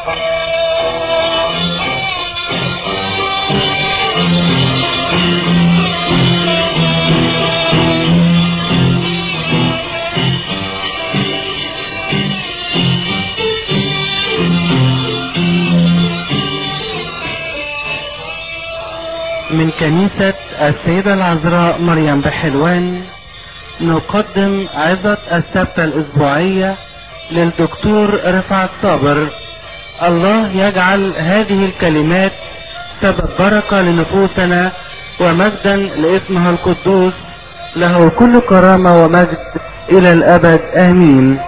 من كنيسة السيدة العذراء مريم بحلوان نقدم عظة السبت الأسبوعية للدكتور رفعت صابر الله يجعل هذه الكلمات سبب بركة لنفوسنا ومجدا لاسمه القدوس له كل كرامة ومجد إلى الأبد آمين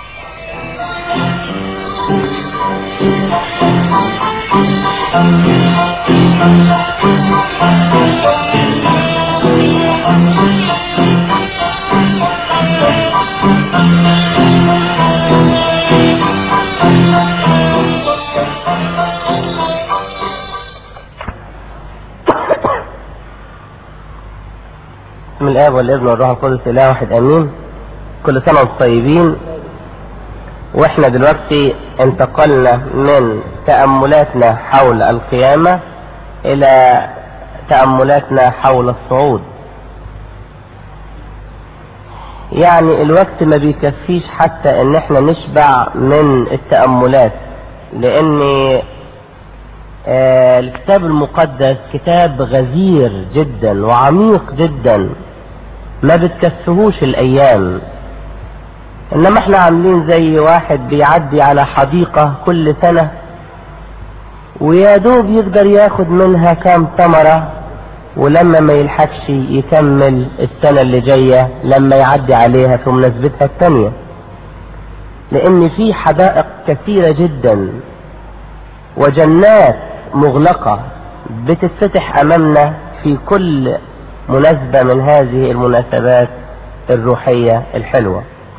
بسم الاب والابن والروح القدس اله واحد امين كل سنه وانتم طيبين واحنا دلوقتي انتقلنا من تاملاتنا حول القيامه الى تاملاتنا حول الصعود يعني الوقت ما بيكفيش حتى ان احنا نشبع من التاملات لان آه الكتاب المقدس كتاب غزير جدا وعميق جدا ما بتكفهوش الايام انما احنا عاملين زي واحد بيعدي على حديقة كل سنة ويا دوب يقدر ياخد منها كام ثمرة ولما ما يلحقش يكمل السنة اللي جاية لما يعدي عليها في مناسبتها التانية لان في حدائق كثيرة جدا وجنات مغلقة بتتفتح امامنا في كل مناسبة من هذه المناسبات الروحية الحلوة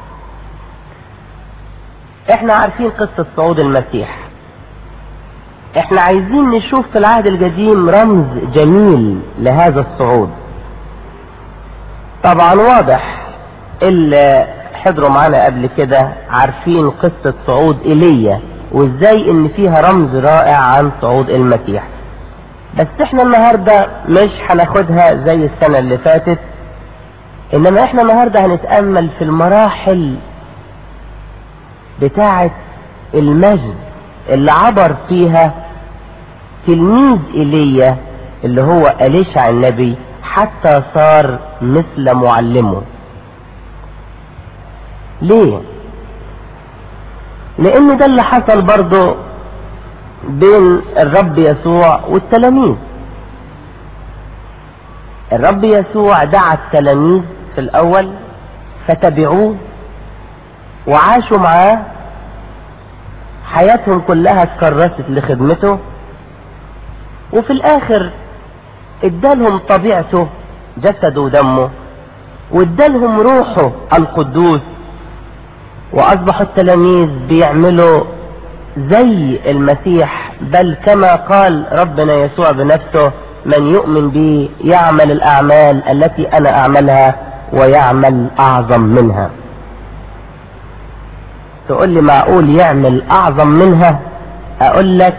احنا عارفين قصة صعود المسيح احنا عايزين نشوف في العهد القديم رمز جميل لهذا الصعود طبعا واضح اللي حضروا معانا قبل كده عارفين قصة صعود ايليا وازاي ان فيها رمز رائع عن صعود المسيح بس احنا النهاردة مش هناخدها زي السنة اللي فاتت انما احنا النهاردة هنتأمل في المراحل بتاعة المجد اللي عبر فيها تلميذ ايليا اللي هو اليشع النبي حتى صار مثل معلمه ليه لان ده اللي حصل برضه بين الرب يسوع والتلاميذ الرب يسوع دعا التلاميذ في الاول فتبعوه وعاشوا معاه حياتهم كلها اتكرست لخدمته وفي الاخر ادالهم طبيعته جسده ودمه وادالهم روحه القدوس واصبحوا التلاميذ بيعملوا زي المسيح بل كما قال ربنا يسوع بنفسه من يؤمن بي يعمل الاعمال التي انا اعملها ويعمل اعظم منها تقول لي معقول يعمل اعظم منها اقول لك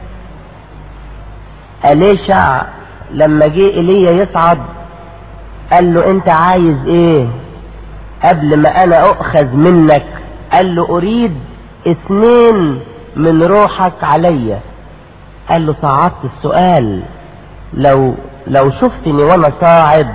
اليشع لما جه ايليا يصعد قال له انت عايز ايه قبل ما انا اؤخذ منك قال له اريد اثنين من روحك عليا قال له صعدت السؤال لو لو شفتني وانا صاعد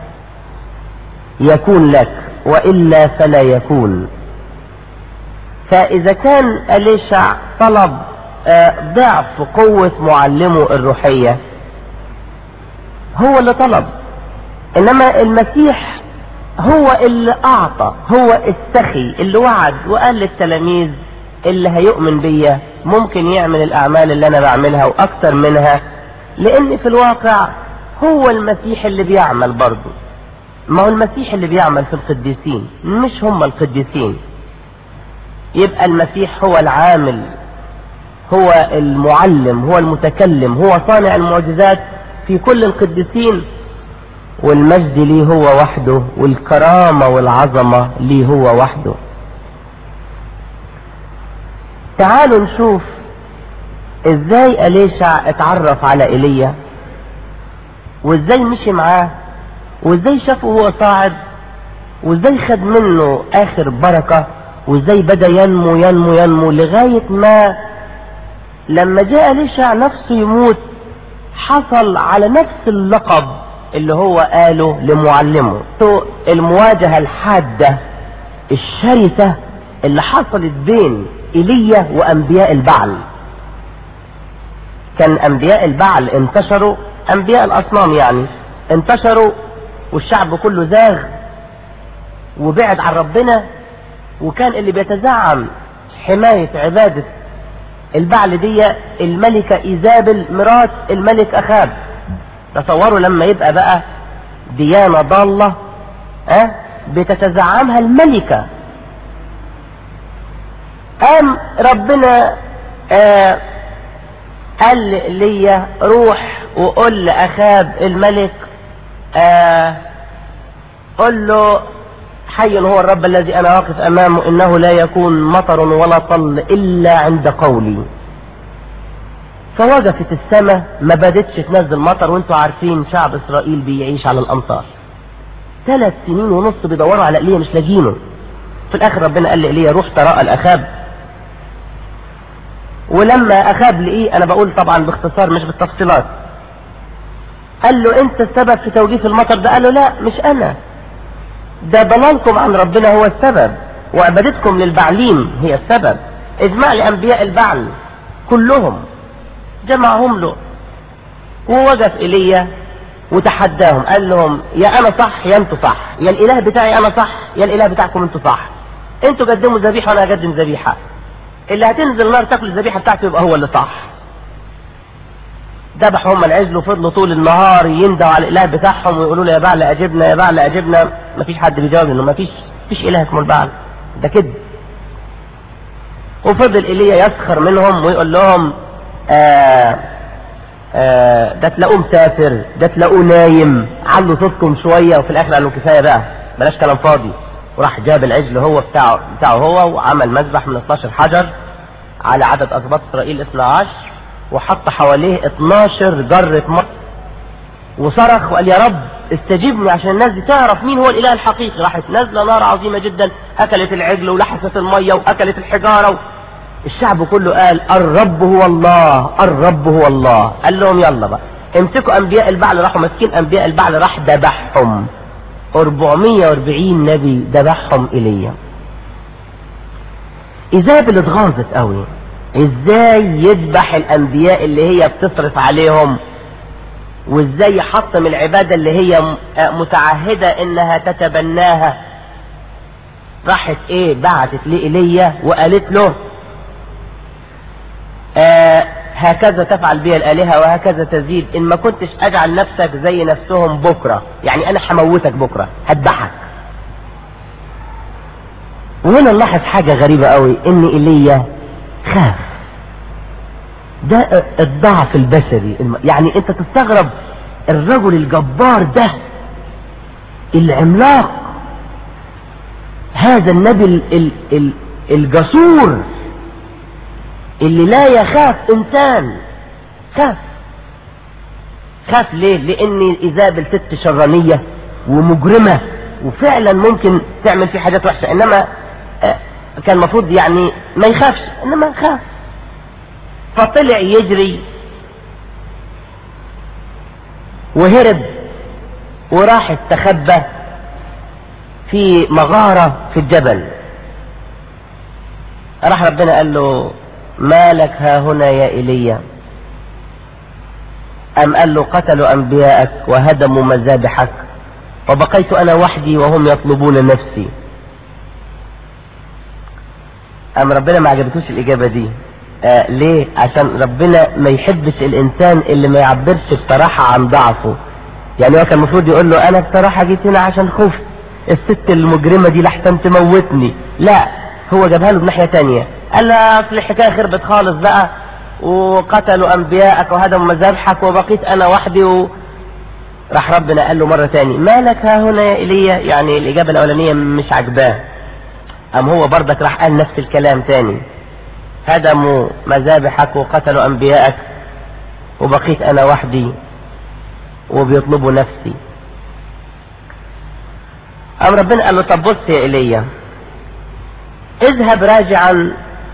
يكون لك والا فلا يكون فاذا كان اليشع طلب ضعف قوة معلمه الروحية هو اللي طلب انما المسيح هو اللي اعطى هو السخي اللي وعد وقال للتلاميذ اللي هيؤمن بيا ممكن يعمل الاعمال اللي انا بعملها واكثر منها لان في الواقع هو المسيح اللي بيعمل برضه ما هو المسيح اللي بيعمل في القديسين مش هم القديسين يبقى المسيح هو العامل هو المعلم هو المتكلم هو صانع المعجزات في كل القديسين والمجد ليه هو وحده والكرامة والعظمة ليه هو وحده تعالوا نشوف ازاي اليشع اتعرف على ايليا وازاي مشي معاه وازاي شافه وهو صاعد وازاي خد منه اخر بركة وازاي بدا ينمو ينمو ينمو لغاية ما لما جاء ليشع نفسه يموت حصل على نفس اللقب اللي هو قاله لمعلمه المواجهة الحادة الشرسة اللي حصلت بين ايليا وانبياء البعل كان انبياء البعل انتشروا انبياء الاصنام يعني انتشروا والشعب كله زاغ وبعد عن ربنا وكان اللي بيتزعم حماية عبادة البعل دي الملكة ايزابل مرات الملك اخاب تصوروا لما يبقى بقى ديانة ضالة اه بتتزعمها الملكة قام ربنا آه قال ليا روح وقول لأخاب الملك آه قل له حي هو الرب الذي أنا واقف أمامه إنه لا يكون مطر ولا طل إلا عند قولي فوقفت السماء ما بدتش تنزل مطر وانتوا عارفين شعب إسرائيل بيعيش على الأمطار ثلاث سنين ونص بيدوروا على إيليا مش لاقينه في الآخر ربنا قال لإيليا روح تراءى الأخاب ولما أخاب لإيه أنا بقول طبعا باختصار مش بالتفصيلات قال له أنت السبب في توقيف المطر ده قال له لا مش أنا ده ضلالكم عن ربنا هو السبب وعبادتكم للبعليم هي السبب اجمع لأنبياء البعل كلهم جمعهم له ووقف إلي وتحداهم قال لهم يا أنا صح يا أنتوا صح يا الإله بتاعي أنا صح يا الإله بتاعكم أنتوا صح أنتوا قدموا ذبيحة وأنا أقدم ذبيحة اللي هتنزل نار تاكل الذبيحة بتاعته يبقى هو اللي صح ذبحوا هم العجل وفضلوا طول النهار يندعوا على الاله بتاعهم ويقولوا له يا بعل اجبنا يا بعل اجبنا مفيش حد بيجاوب انه مفيش مفيش اله اسمه البعل ده كده وفضل ايليا يسخر منهم ويقول لهم آآ آآ ده تلاقوه مسافر ده تلاقوه نايم علوا صوتكم شويه وفي الاخر قال له كفايه بقى بلاش كلام فاضي وراح جاب العجل هو بتاعه بتاعه هو وعمل مذبح من 12 حجر على عدد اسباط اسرائيل 12 وحط حواليه 12 جرة ماء وصرخ وقال يا رب استجيبني عشان الناس دي تعرف مين هو الاله الحقيقي راحت نازله نار عظيمه جدا اكلت العجل ولحست الميه واكلت الحجاره و... الشعب كله قال الرب هو الله الرب هو الله قال لهم يلا بقى امسكوا انبياء البعل راحوا ماسكين انبياء البعل راح ذبحهم 440 نبي ذبحهم ايليا ايزابل اتغاظت قوي ازاي يذبح الانبياء اللي هي بتصرف عليهم وازاي يحطم العبادة اللي هي متعهدة انها تتبناها راحت ايه بعتت لإيليا وقالت له آه هكذا تفعل بي الآلهة وهكذا تزيد إن ما كنتش أجعل نفسك زي نفسهم بكرة يعني أنا هموتك بكرة هذبحك وهنا نلاحظ حاجة غريبة قوي إن إيليا خاف ده الضعف البشري يعني أنت تستغرب الرجل الجبار ده العملاق هذا النبي الجسور اللي لا يخاف انسان خاف خاف ليه لان ايزابل ست شرانية ومجرمة وفعلا ممكن تعمل فيه حاجات وحشة انما كان المفروض يعني ما يخافش انما خاف فطلع يجري وهرب وراح استخبى في مغارة في الجبل راح ربنا قال له ما لك ها هنا يا إيليا أم قال له قتلوا أنبياءك وهدموا مذابحك وبقيت أنا وحدي وهم يطلبون نفسي أم ربنا ما عجبتوش الإجابة دي آه ليه عشان ربنا ما يحبش الإنسان اللي ما يعبرش بصراحة عن ضعفه يعني هو كان المفروض يقول له أنا بصراحة جيت هنا عشان خفت الست المجرمة دي لحسن تموتني لا هو جابها له بناحية تانية قال له اصل الحكايه خربت خالص بقى وقتلوا انبياءك وهدموا مذابحك وبقيت انا وحدي و... راح ربنا قال له مرة تاني مالك ها هنا يا ايليا يعني الاجابة الاولانية مش عجباه ام هو برضك راح قال نفس الكلام تاني هدموا مذابحك وقتلوا انبياءك وبقيت انا وحدي وبيطلبوا نفسي قام ربنا قال له طب بص يا ايليا اذهب راجعا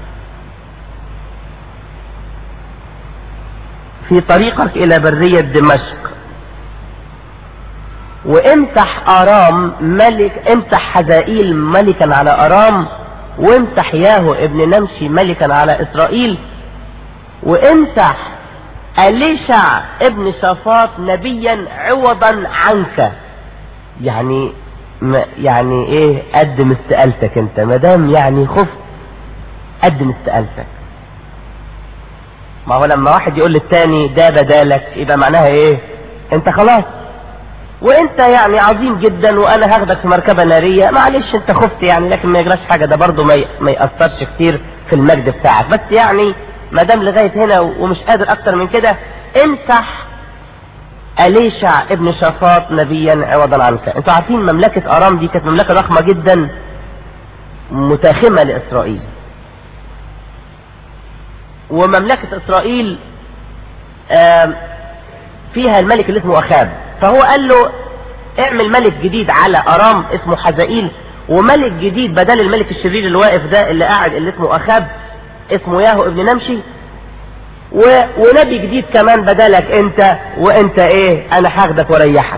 في طريقك الى برية دمشق وامسح ارام ملك امسح حزائيل ملكا على ارام وامسح ياهو ابن نمشي ملكا على اسرائيل وامسح اليشع ابن شافاط نبيا عوضا عنك يعني ما يعني ايه قدم استقالتك انت ما دام يعني خفت قدم استقالتك ما هو لما واحد يقول للتاني ده بدالك يبقى معناها ايه انت خلاص وانت يعني عظيم جدا وانا هاخدك في مركبة نارية معلش انت خفت يعني لكن ما يجراش حاجة ده برضه ما, ي... ما يأثرش كتير في المجد بتاعك بس يعني ما دام لغاية هنا ومش قادر اكتر من كده امسح أليشع ابن شفاط نبيا عوضا عنك انتوا عارفين مملكة ارام دي كانت مملكة ضخمة جدا متاخمة لاسرائيل ومملكة اسرائيل فيها الملك اللي اسمه اخاب فهو قال له اعمل ملك جديد على ارام اسمه حزائيل وملك جديد بدل الملك الشرير اللي واقف ده اللي قاعد اللي اسمه اخاب اسمه ياهو ابن نمشي و... ونبي جديد كمان بدلك انت وانت ايه انا هاخدك واريحك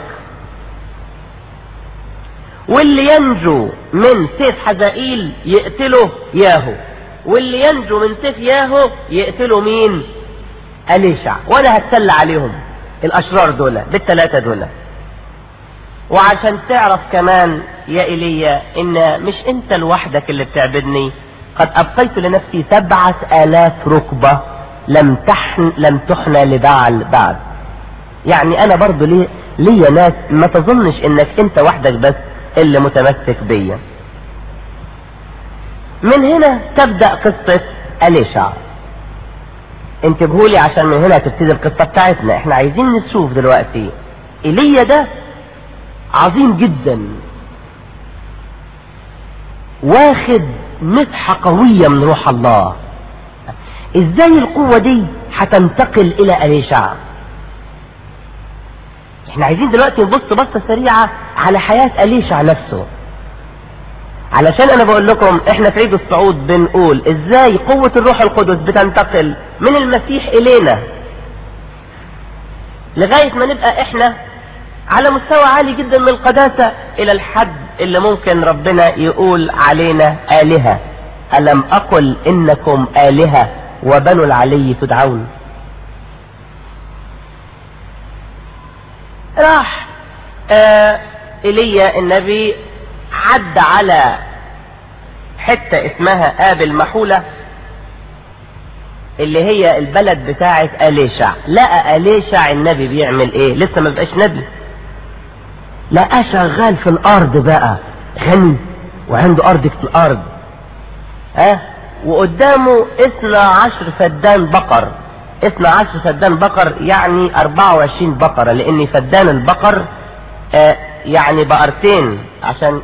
واللي ينجو من سيف حزائيل يقتله ياهو واللي ينجو من سيف ياهو يقتله مين أليشع وانا هتسلى عليهم الاشرار دول بالثلاثة دول وعشان تعرف كمان يا ايليا ان مش انت لوحدك اللي بتعبدني قد ابقيت لنفسي سبعة الاف ركبة لم تحن لم تحنى لبعل بعد يعني انا برضو ليه ليا ناس ما تظنش انك انت وحدك بس اللي متمسك بيا من هنا تبدأ قصة أليشع انتبهوا لي عشان من هنا تبتدي القصة بتاعتنا احنا عايزين نشوف دلوقتي ايليا ده عظيم جدا واخد مسحة قوية من روح الله ازاي القوة دي هتنتقل الى اليشع احنا عايزين دلوقتي نبص بصة سريعة على حياة اليشع نفسه علشان انا بقول لكم احنا في عيد الصعود بنقول ازاي قوة الروح القدس بتنتقل من المسيح الينا لغاية ما نبقى احنا على مستوى عالي جدا من القداسة الى الحد اللي ممكن ربنا يقول علينا آلهة ألم أقل إنكم آلهة وبنو العلي تدعون راح آه إيليا النبي عد على حتة اسمها آب المحولة اللي هي البلد بتاعة أليشع لقى أليشع النبي بيعمل ايه لسه ما بقاش نبي لقى شغال في الارض بقى غني وعنده ارض في الارض ها أه؟ وقدامه اثنى عشر فدان بقر اثنى عشر فدان بقر يعني اربعة وعشرين بقرة لان فدان البقر آه يعني بقرتين عشان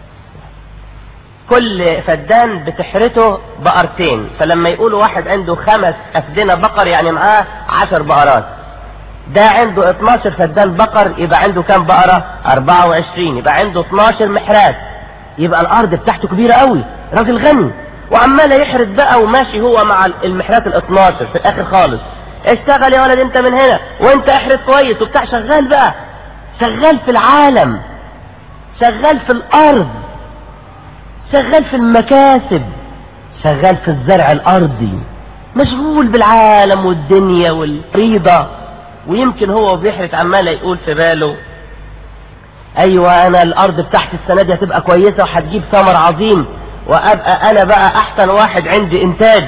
كل فدان بتحرته بقرتين فلما يقولوا واحد عنده خمس افدنة بقر يعني معاه عشر بقرات ده عنده 12 فدان بقر يبقى عنده كام بقرة 24 يبقى عنده 12 محرات يبقى الارض بتاعته كبيرة قوي راجل غني وعمال يحرث بقى وماشي هو مع المحرات ال 12 في الاخر خالص اشتغل يا ولد انت من هنا وانت احرث كويس وبتاع شغال بقى شغال في العالم شغال في الارض شغال في المكاسب شغال في الزرع الارضي مشغول بالعالم والدنيا والريضة ويمكن هو بيحرث عمال يقول في باله ايوه انا الارض بتاعتي السنة دي هتبقى كويسة وهتجيب ثمر عظيم وابقى انا بقى احسن واحد عندي انتاج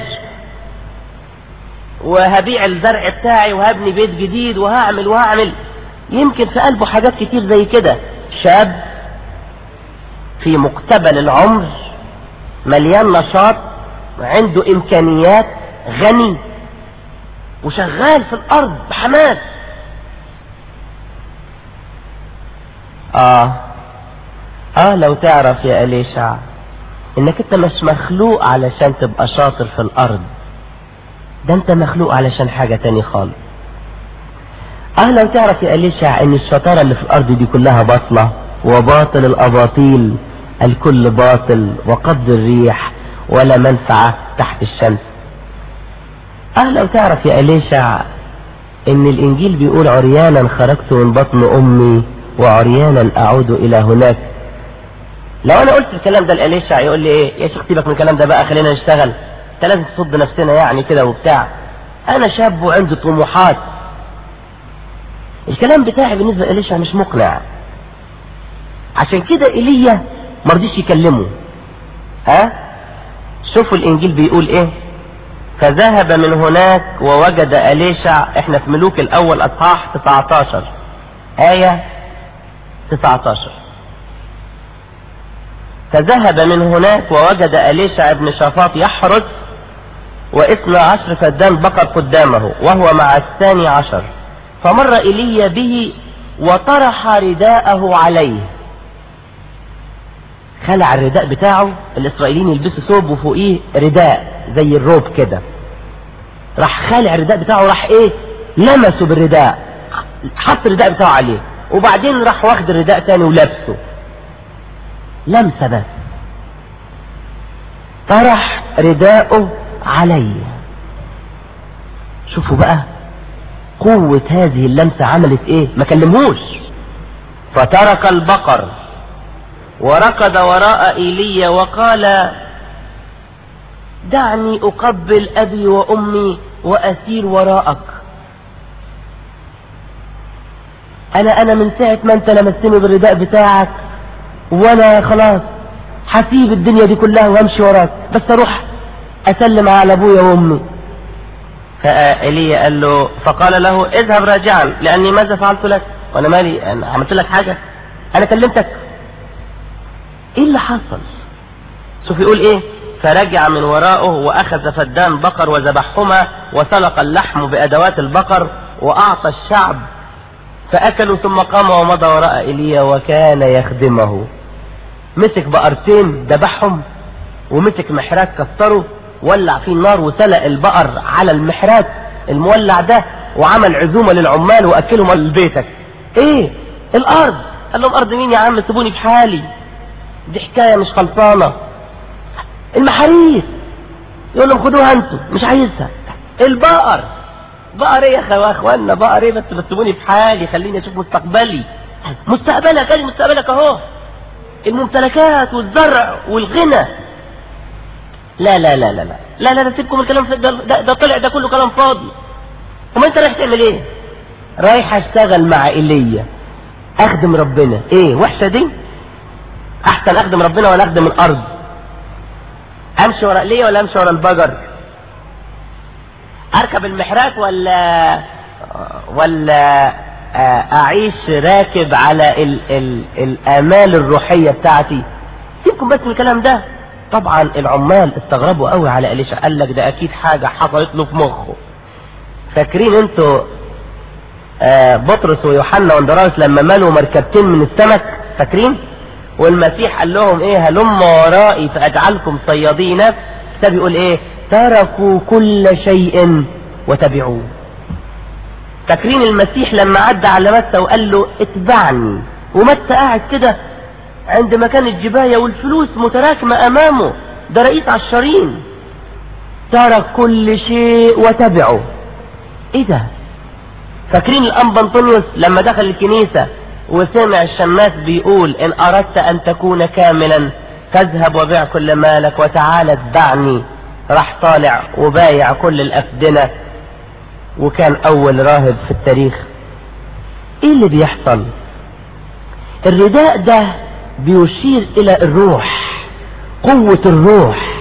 وهبيع الزرع بتاعي وهبني بيت جديد وهعمل وهعمل يمكن في قلبه حاجات كتير زي كده شاب في مقتبل العمر مليان نشاط عنده امكانيات غني وشغال في الارض بحماس اه اه لو تعرف يا اليشع انك انت مش مخلوق علشان تبقى شاطر في الارض ده انت مخلوق علشان حاجة تاني خالص اه لو تعرف يا أليشع ان الشطارة اللي في الارض دي كلها باطلة وباطل الاباطيل الكل باطل وقبض الريح ولا منفعة تحت الشمس اه لو تعرف يا أليشع ان الانجيل بيقول عريانا خرجت من بطن امي وعريانا اعود الى هناك لو انا قلت الكلام ده لأليشع يقول لي ايه يا شيخ سيبك من الكلام ده بقى خلينا نشتغل انت لازم تصد نفسنا يعني كده وبتاع انا شاب وعندي طموحات الكلام بتاعي بالنسبة لإليشع مش مقنع عشان كده ايليا مرضيش يكلمه ها شوفوا الانجيل بيقول ايه فذهب من هناك ووجد أليشع احنا في ملوك الاول اصحاح 19 آية 19 فذهب من هناك ووجد أليشع ابن شافاط يحرس واثنى عشر فدان بقر قدامه وهو مع الثاني عشر فمر ايليا به وطرح رداءه عليه خلع الرداء بتاعه الاسرائيليين يلبسوا ثوب وفوقيه رداء زي الروب كده راح خالع الرداء بتاعه راح ايه لمسه بالرداء حط الرداء بتاعه عليه وبعدين راح واخد الرداء تاني ولابسه لمسه بس طرح رداءه عليه شوفوا بقى قوة هذه اللمسة عملت ايه ما كلموش فترك البقر وركض وراء ايليا وقال دعني اقبل ابي وامي واسير وراءك انا انا من ساعة ما انت لمستني بالرداء بتاعك وانا خلاص هسيب الدنيا دي كلها وامشي وراك بس اروح اسلم على ابويا وامي فايليا قال له فقال له اذهب راجعا لاني ماذا فعلت لك وانا مالي انا عملت لك حاجة انا كلمتك ايه اللي حصل شوف يقول ايه فرجع من وراءه واخذ فدان بقر وذبحهما وسلق اللحم بادوات البقر واعطى الشعب فاكلوا ثم قام ومضى وراء ايليا وكان يخدمه مسك بقرتين ذبحهم ومسك محراك كسره ولع فيه النار وسلق البقر على المحراك المولع ده وعمل عزومة للعمال واكلهم لبيتك ايه الارض قال لهم ارض مين يا عم سيبوني بحالي دي حكاية مش خلصانة المحاريس يقول لهم خدوها انتوا مش عايزها البقر بقر ايه يا اخوانا بقر ايه بس بتسيبوني بحالي خليني اشوف مستقبلي مستقبلك ادي مستقبلك اهو الممتلكات والزرع والغنى لا لا لا لا لا لا لا, لا سيبكم الكلام ده, ده, ده طلع ده كله كلام فاضي وما انت رايح تعمل ايه رايح اشتغل مع ايليا اخدم ربنا ايه وحشه دي احسن اخدم ربنا ولا اخدم الارض امشي ورا ايليا ولا امشي ورا البقر اركب المحراك ولا ولا اعيش راكب على ال ال الامال الروحيه بتاعتي سيبكم بس من الكلام ده طبعا العمال استغربوا قوي على اليشا قال لك ده اكيد حاجه حصلت له في مخه فاكرين انتوا آه بطرس ويوحنا واندراوس لما ملوا مركبتين من السمك فاكرين والمسيح قال لهم ايه هلم ورائي فاجعلكم صيادين كتاب يقول ايه تركوا كل شيء وتبعوه فاكرين المسيح لما عدى على متى وقال له اتبعني ومتى قاعد كده عند مكان الجباية والفلوس متراكمة امامه ده رئيس عشرين ترك كل شيء وتبعه ايه ده فاكرين الانبا انطونيوس لما دخل الكنيسة وسمع الشماس بيقول ان اردت ان تكون كاملا فاذهب وبيع كل مالك وتعال اتبعني راح طالع وبايع كل الافدنة وكان اول راهب في التاريخ ايه اللي بيحصل الرداء ده بيشير الى الروح قوة الروح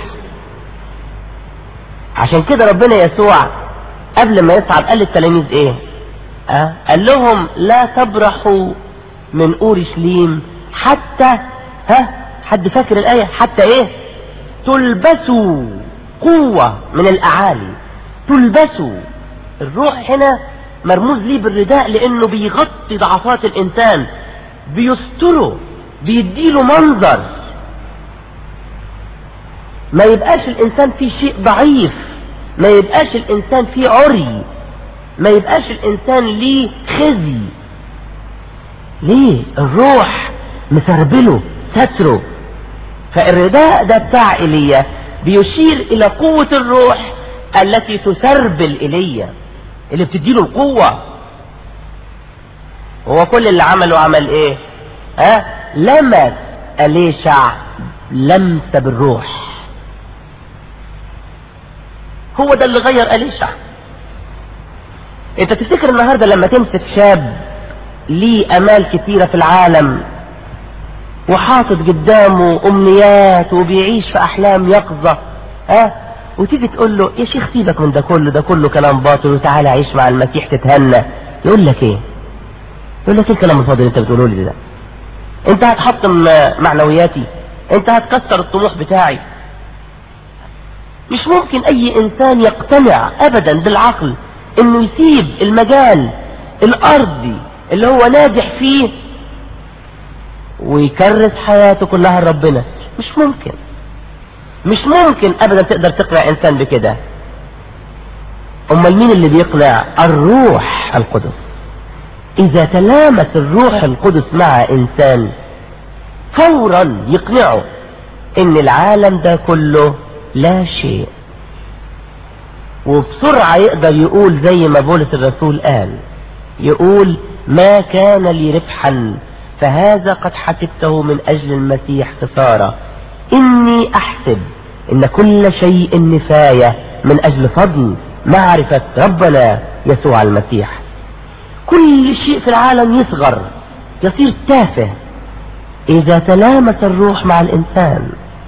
عشان كده ربنا يسوع قبل ما يصعد قال للتلاميذ ايه أه؟ قال لهم لا تبرحوا من اورشليم حتى ها حد فاكر الايه حتى ايه تلبسوا قوة من الاعالي تلبسوا الروح هنا مرموز ليه بالرداء لانه بيغطي ضعفات الانسان بيستره بيديله منظر ما يبقاش الانسان فيه شيء ضعيف ما يبقاش الانسان فيه عري ما يبقاش الانسان ليه خزي ليه الروح مسربله ستره فالرداء ده بتاع ايليا بيشير الى قوة الروح التي تسربل ايليا اللي بتديله القوة هو كل اللي عمله عمل ايه ها لمس اليشع لمسه بالروح هو ده اللي غير اليشع انت تفتكر النهارده لما تمسك شاب ليه امال كتيره في العالم وحاطط قدامه امنيات وبيعيش في احلام يقظه ها وتيجي تقول له يا شيخ سيبك من ده كله ده كله كلام باطل وتعالى عيش مع المسيح تتهنى يقول لك ايه يقول لك ايه الكلام الفاضي اللي انت بتقوله لي ده انت هتحطم معنوياتي انت هتكسر الطموح بتاعي مش ممكن اي انسان يقتنع ابدا بالعقل انه يسيب المجال الارضي اللي هو ناجح فيه ويكرس حياته كلها لربنا مش ممكن مش ممكن ابدا تقدر تقنع انسان بكده امال مين اللي بيقنع الروح القدس اذا تلامس الروح القدس مع انسان فورا يقنعه ان العالم ده كله لا شيء وبسرعة يقدر يقول زي ما بولس الرسول قال يقول ما كان لي ربحا فهذا قد حسبته من اجل المسيح خسارة اني احسب ان كل شيء نفاية من اجل فضل معرفة ربنا يسوع المسيح كل شيء في العالم يصغر يصير تافه اذا تلامس الروح مع الانسان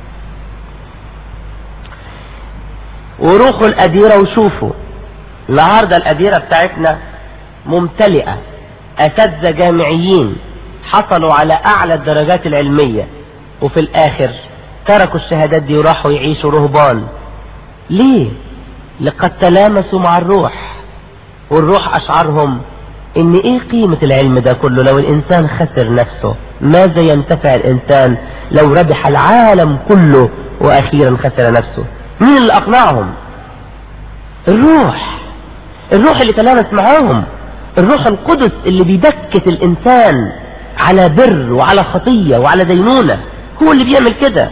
وروحوا الأديرة وشوفوا النهاردة الأديرة بتاعتنا ممتلئة أساتذة جامعيين حصلوا على أعلى الدرجات العلمية وفي الآخر تركوا الشهادات دي وراحوا يعيشوا رهبان ليه؟ لقد تلامسوا مع الروح والروح أشعرهم إن إيه قيمة العلم ده كله لو الإنسان خسر نفسه ماذا ينتفع الإنسان لو ربح العالم كله وأخيرا خسر نفسه مين اللي اقنعهم الروح الروح اللي تلامس معاهم الروح القدس اللي بيبكت الانسان على بر وعلى خطية وعلى دينونة هو اللي بيعمل كده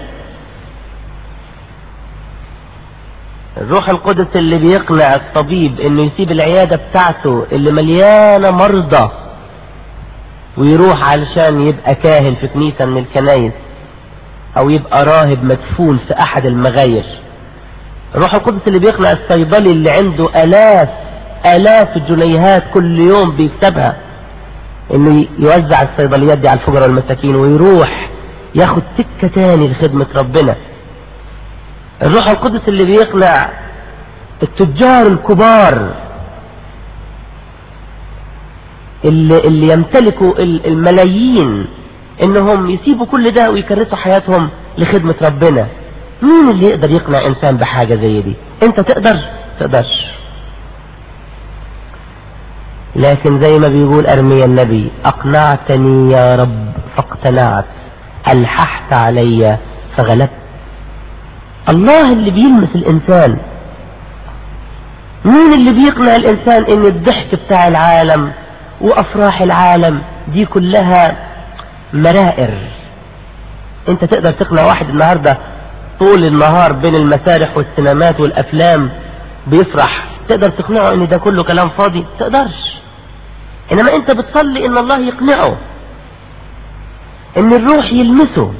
الروح القدس اللي بيقنع الطبيب انه يسيب العيادة بتاعته اللي مليانة مرضى ويروح علشان يبقى كاهن في كنيسة من الكنايس او يبقى راهب مدفون في احد المغاير الروح القدس اللي بيقنع الصيدلي اللي عنده الاف الاف الجنيهات كل يوم بيكسبها انه يوزع الصيدليات دي على الفقراء والمساكين ويروح ياخد سكة تاني لخدمة ربنا الروح القدس اللي بيقنع التجار الكبار اللي, اللي يمتلكوا الملايين انهم يسيبوا كل ده ويكرسوا حياتهم لخدمة ربنا مين اللي يقدر يقنع انسان بحاجة زي دي انت تقدر تقدرش لكن زي ما بيقول ارميا النبي اقنعتني يا رب فاقتنعت الححت علي فغلبت الله اللي بيلمس الانسان مين اللي بيقنع الانسان ان الضحك بتاع العالم وافراح العالم دي كلها مرائر انت تقدر تقنع واحد النهاردة طول النهار بين المسارح والسينمات والافلام بيفرح تقدر تقنعه ان ده كله كلام فاضي تقدرش انما انت بتصلي ان الله يقنعه ان الروح يلمسه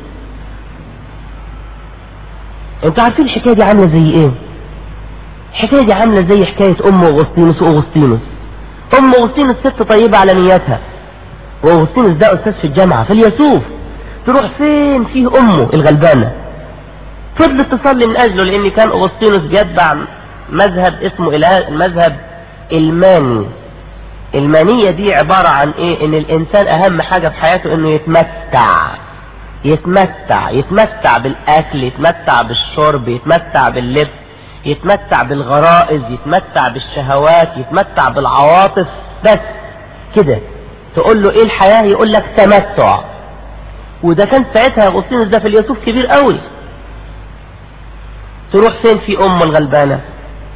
انتوا عارفين الحكاية دي عاملة زي ايه الحكاية دي عاملة زي حكاية ام اغسطينوس واغسطينوس ام اغسطينوس ست طيبة على نياتها واغسطينوس ده استاذ في الجامعة فاليسوف تروح فين فيه امه الغلبانة فضلت تصلي من اجله لان كان اغسطينوس بيتبع مذهب اسمه المذهب الماني المانية دي عبارة عن ايه ان الانسان اهم حاجة في حياته انه يتمتع يتمتع يتمتع بالاكل يتمتع بالشرب يتمتع باللبس يتمتع بالغرائز يتمتع بالشهوات يتمتع بالعواطف بس كده تقول له ايه الحياة يقول لك تمتع وده كان ساعتها اغسطينوس ده في اليوسف كبير قوي تروح فين في ام الغلبانة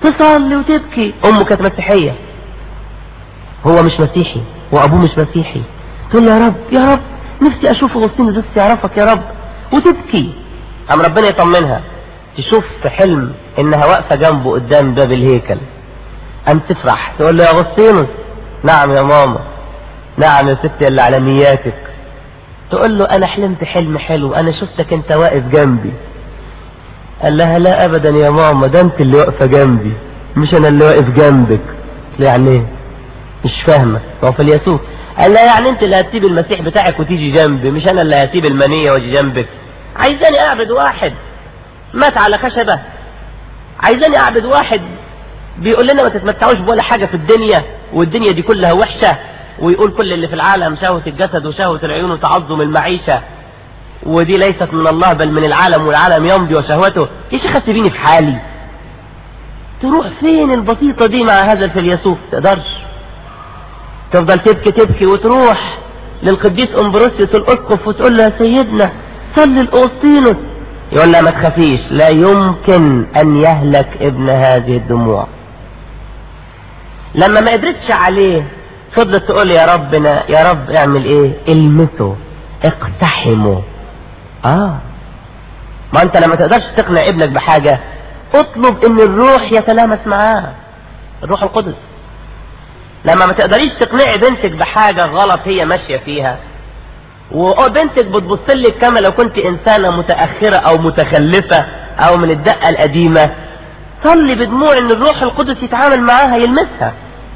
تصلي وتبكي امه كانت مسيحية هو مش مسيحي وابوه مش مسيحي تقول يا رب يا رب نفسي اشوف اغسطين بس يعرفك يا رب وتبكي قام ربنا يطمنها تشوف في حلم انها واقفة جنبه قدام باب الهيكل قام تفرح تقول له يا اغسطينوس نعم يا ماما نعم يا ستي اللي على نياتك تقول له انا حلمت حلم حلو انا شفتك انت واقف جنبي قال لها لا ابدا يا ماما ده انت اللي واقفه جنبي مش انا اللي واقف جنبك يعني ايه مش فاهمه هو في اليسوع قال لها يعني انت اللي هتسيب المسيح بتاعك وتيجي جنبي مش انا اللي هسيب المنيه واجي جنبك عايزاني اعبد واحد مات على خشبه عايزاني اعبد واحد بيقول لنا ما تتمتعوش بولا حاجه في الدنيا والدنيا دي كلها وحشه ويقول كل اللي في العالم شهوة الجسد وشهوة العيون وتعظم المعيشة ودي ليست من الله بل من العالم والعالم يمضي وشهوته يا شيخ سيبيني في حالي تروح فين البسيطة دي مع هذا الفيلسوف تقدرش تفضل تبكي تبكي وتروح للقديس امبروسيوس الاسقف وتقول له يا سيدنا صلي الاوسطينوس يقول لها ما تخافيش لا يمكن ان يهلك ابن هذه الدموع لما ما قدرتش عليه فضلت تقول يا ربنا يا رب اعمل ايه المسه اقتحمه اه ما انت لما تقدرش تقنع ابنك بحاجة اطلب ان الروح يتلامس معاه الروح القدس لما ما تقدريش تقنعي بنتك بحاجة غلط هي ماشية فيها وبنتك بتبص لك كما لو كنت انسانة متأخرة او متخلفة او من الدقة القديمة صلي بدموع ان الروح القدس يتعامل معاها يلمسها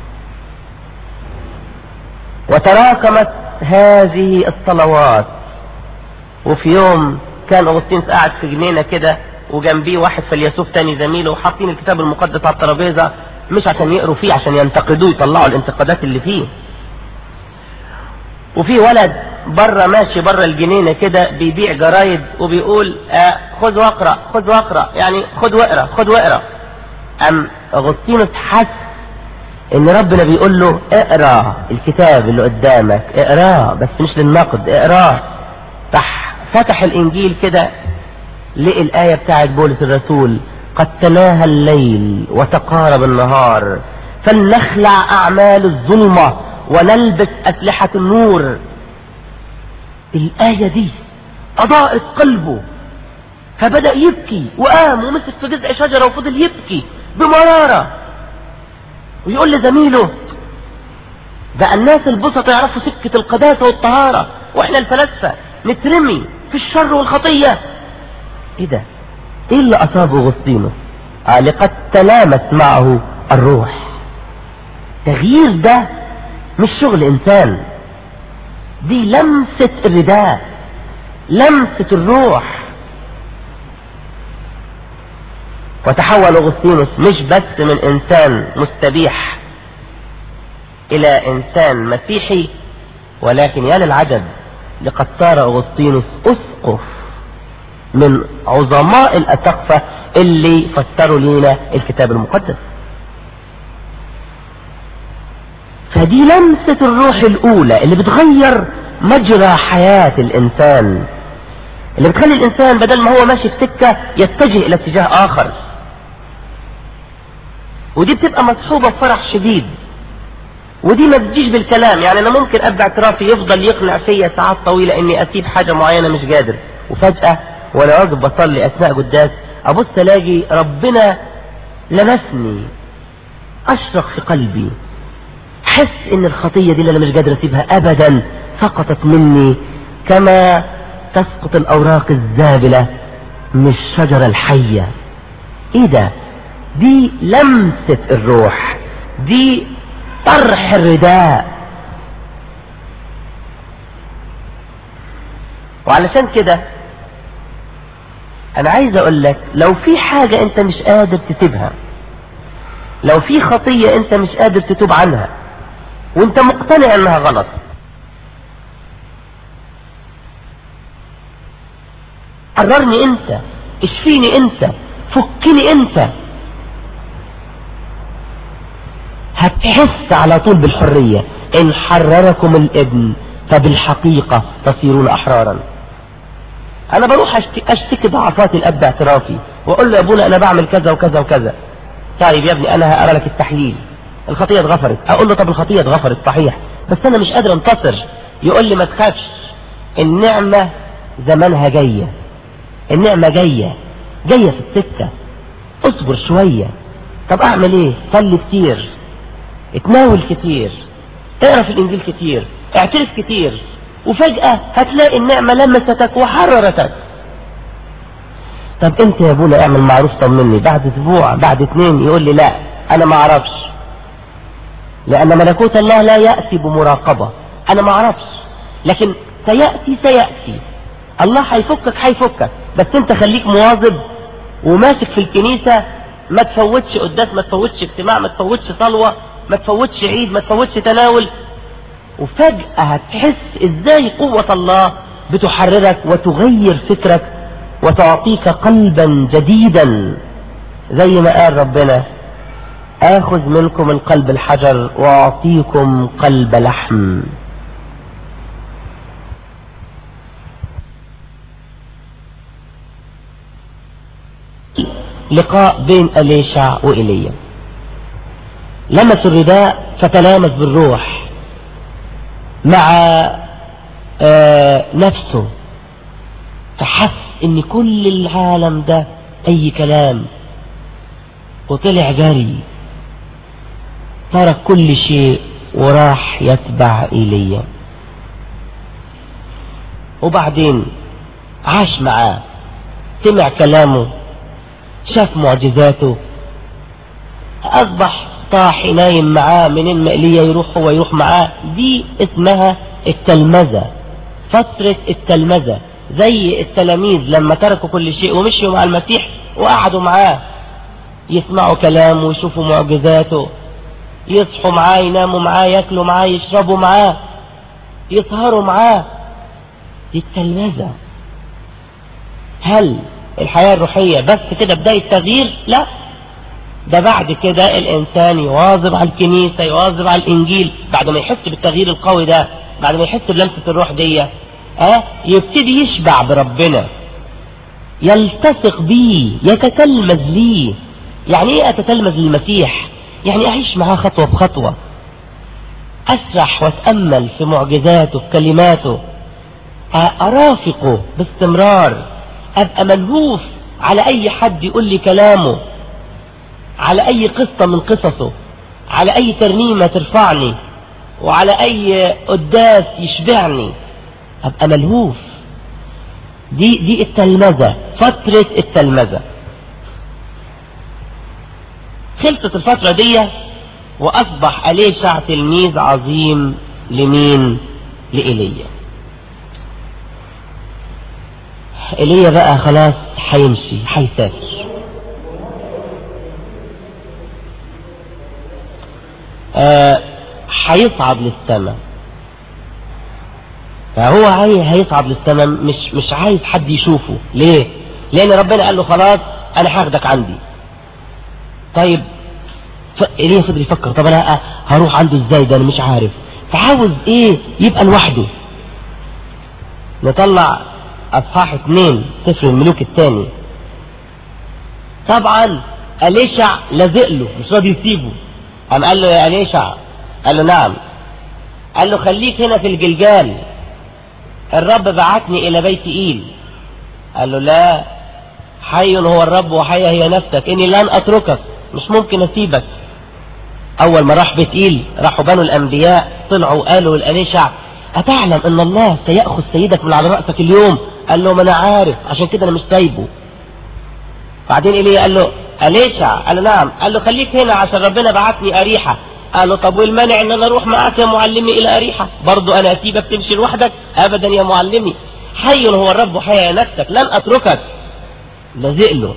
وتراكمت هذه الصلوات وفي يوم كان اغسطينوس قاعد في جنينه كده وجنبيه واحد فيلسوف تاني زميله وحاطين الكتاب المقدس على الترابيزه مش عشان يقروا فيه عشان ينتقدوه يطلعوا الانتقادات اللي فيه وفي ولد بره ماشي بره الجنينه كده بيبيع جرايد وبيقول آه خذ واقرا خذ واقرا يعني خذ واقرا خذ واقرا ام اغسطينوس حس ان ربنا بيقول له اقرا الكتاب اللي قدامك اقراه بس مش للنقد اقراه راح فتح الانجيل كده لقي الايه بتاعت بولس الرسول قد تناهى الليل وتقارب النهار فلنخلع اعمال الظلمه ونلبس اسلحه النور الايه دي اضاءت قلبه فبدا يبكي وقام ومسك في جذع شجره وفضل يبكي بمراره ويقول لزميله ده الناس البسطة يعرفوا سكة القداسة والطهارة واحنا الفلاسفة نترمي في الشر والخطية ايه ده ايه اللي اصابه اغسطينوس آه لقد تلامس معه الروح تغيير ده مش شغل انسان دي لمسة الرداء لمسة الروح وتحول اغسطينوس مش بس من انسان مستبيح الى انسان مسيحي ولكن يا للعجب لقد صار اغسطينوس اسقف من عظماء الاسقفة اللي فسروا لنا الكتاب المقدس فدي لمسة الروح الاولى اللي بتغير مجرى حياة الانسان اللي بتخلي الانسان بدل ما هو ماشي في سكة يتجه الى اتجاه اخر ودي بتبقى مصحوبة بفرح شديد ودي ما تجيش بالكلام يعني انا ممكن ابدا اعترافي يفضل يقنع فيا ساعات طويلة اني اسيب حاجة معينة مش قادر وفجأة وانا واقف بصلي اثناء قداس ابص الاقي ربنا لمسني اشرق في قلبي حس ان الخطية دي اللي انا مش قادر اسيبها ابدا سقطت مني كما تسقط الاوراق الزابلة من الشجرة الحية ايه ده دي لمسة الروح دي طرح الرداء وعلشان كده انا عايز اقول لك لو في حاجة انت مش قادر تسيبها لو في خطية انت مش قادر تتوب عنها وانت مقتنع انها غلط حررني انت اشفيني انت فكني انت هتحس على طول بالحرية ان حرركم الابن فبالحقيقة تصيرون احرارا انا بروح اشتكي, أشتكي ضعفات الاب باعترافي واقول له يا ابونا انا بعمل كذا وكذا وكذا طيب يا ابني انا هقرا لك التحليل الخطيه اتغفرت اقول له طب الخطيه اتغفرت صحيح بس انا مش قادر انتصر يقول لي ما تخافش النعمه زمانها جايه النعمه جايه جايه في السكه اصبر شويه طب اعمل ايه صلي كتير اتناول كتير اقرا في الانجيل كتير اعترف كتير وفجأة هتلاقي النعمة لمستك وحررتك طب انت يا ابونا اعمل معروف طمني بعد اسبوع بعد اتنين يقول لي لا انا ما اعرفش لان ملكوت الله لا يأتي بمراقبة انا ما اعرفش لكن سيأتي سيأتي الله هيفكك هيفكك بس انت خليك مواظب وماسك في الكنيسة ما تفوتش قداس ما تفوتش اجتماع ما تفوتش صلوة ما تفوتش عيد ما تفوتش تناول وفجأة هتحس ازاي قوة الله بتحررك وتغير فكرك وتعطيك قلبا جديدا زي ما قال ربنا اخذ منكم القلب الحجر واعطيكم قلب لحم لقاء بين أليشع وإيليا لمس الرداء فتلامس بالروح مع آه نفسه فحس ان كل العالم ده اي كلام وطلع جري ترك كل شيء وراح يتبع ايليا وبعدين عاش معاه سمع كلامه شاف معجزاته اصبح طاح نايم معاه منين ما ايليا يروح هو يروح معاه دي اسمها التلمذة فترة التلمذة زي التلاميذ لما تركوا كل شيء ومشيوا مع المسيح وقعدوا معاه يسمعوا كلامه ويشوفوا معجزاته يصحوا معاه يناموا معاه ياكلوا معاه يشربوا معاه يسهروا معاه دي التلمذة هل الحياة الروحية بس كده بداية تغيير لا ده بعد كده الانسان يواظب على الكنيسة يواظب على الانجيل بعد ما يحس بالتغيير القوي ده بعد ما يحس بلمسة الروح دي اه يبتدي يشبع بربنا يلتصق بيه يتتلمذ ليه يعني ايه اتتلمذ للمسيح يعني اعيش معاه خطوة بخطوة اسرح واتأمل في معجزاته في كلماته ارافقه باستمرار ابقى ملهوف على اي حد يقول لي كلامه على اي قصة من قصصه على اي ترنيمة ترفعني وعلى اي قداس يشبعني ابقى ملهوف دي دي التلمذة فترة التلمذة خلصت الفترة دي واصبح أليشع تلميذ عظيم لمين لإيليا إيليا بقى خلاص هيمشي هيسافر هيصعد للسماء فهو عايز هيصعد للسماء مش مش عايز حد يشوفه ليه لان ربنا قال له خلاص انا هاخدك عندي طيب ف... ليه فضل يفكر طب انا هروح عنده ازاي ده انا مش عارف فعاوز ايه يبقى لوحده نطلع اصحاح اتنين سفر الملوك الثاني طبعا اليشع لازق له مش راضي يسيبه قام قال له يا أليشع قال له نعم قال له خليك هنا في الجلجال الرب بعتني إلى بيت إيل قال له لا حي هو الرب وحي هي نفسك إني لن أتركك مش ممكن أسيبك أول ما راح بيت إيل راحوا بنو الأنبياء طلعوا قالوا لأليشع أتعلم أن الله سيأخذ سيدك من على رأسك اليوم قال له ما أنا عارف عشان كده أنا مش سايبه بعدين إليه قال له أليشع قال له نعم قال له خليك هنا عشان ربنا بعتني أريحة قال له طب والمانع ان انا اروح معاك يا معلمي الى أريحة برضو انا اسيبك تمشي لوحدك ابدا يا معلمي حي هو الرب حي نفسك لن اتركك لازق له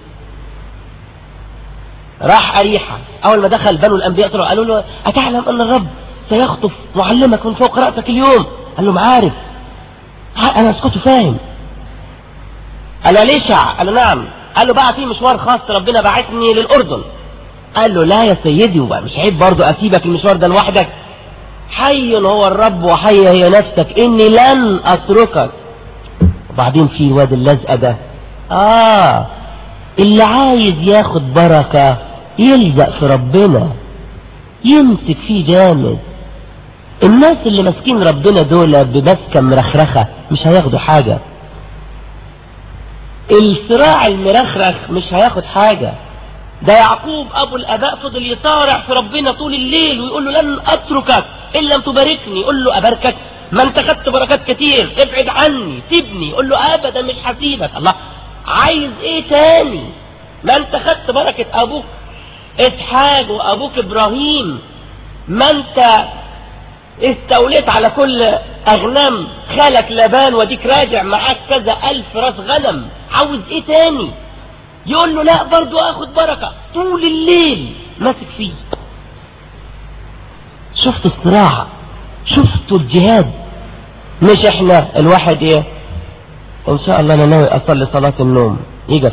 راح أريحة اول ما دخل بنو الانبياء طلعوا قالوا له اتعلم ان الرب سيخطف معلمك من فوق رأسك اليوم قال له عارف انا اسكته فاهم قال له أليشع قال له نعم قال له بقى في مشوار خاص ربنا بعتني للأردن قال له لا يا سيدي وبقى مش عيب برضه أسيبك المشوار ده لوحدك حي هو الرب وحي هي نفسك إني لن أتركك وبعدين في واد اللزقة ده آه اللي عايز ياخد بركة يلزق في ربنا يمسك فيه جامد الناس اللي ماسكين ربنا دول بمسكة مرخرخة مش هياخدوا حاجة الصراع المرخرخ مش هياخد حاجة ده يعقوب ابو الاباء فضل يصارع في ربنا طول الليل ويقول له لن اتركك ان لم تباركني يقول له اباركك ما انت خدت بركات كتير ابعد عني سيبني يقول له ابدا مش هسيبك الله عايز ايه تاني ما انت خدت بركة ابوك اسحاق وابوك ابراهيم ما انت استوليت على كل اغنام خالك لبان وديك راجع معاك كذا الف راس غنم عاوز ايه تاني يقول له لا برضو اخد بركة طول الليل ماسك فيه شفت الصراع شفتوا الجهاد مش احنا الواحد ايه ان شاء الله انا ناوي اصلي صلاة النوم يقف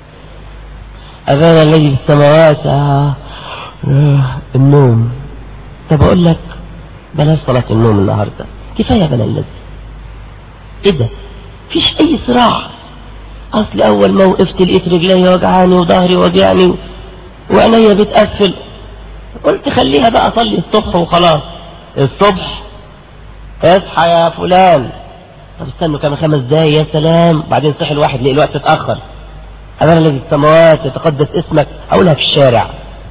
اذان الذي في السماوات آه آه النوم طب اقول لك بلاش صلاة النوم النهاردة كفاية بلا الذي ايه ده فيش اي صراع اصل اول ما وقفت لقيت رجلي وجعاني وظهري وجعني وعينيا بتقفل قلت خليها بقى اصلي الصبح وخلاص الصبح اصحى يا فلان طب استنوا كمان خمس دقايق يا سلام بعدين صحي الواحد لقي الوقت اتاخر أنا الذي في السماوات يتقدس اسمك أقولها في الشارع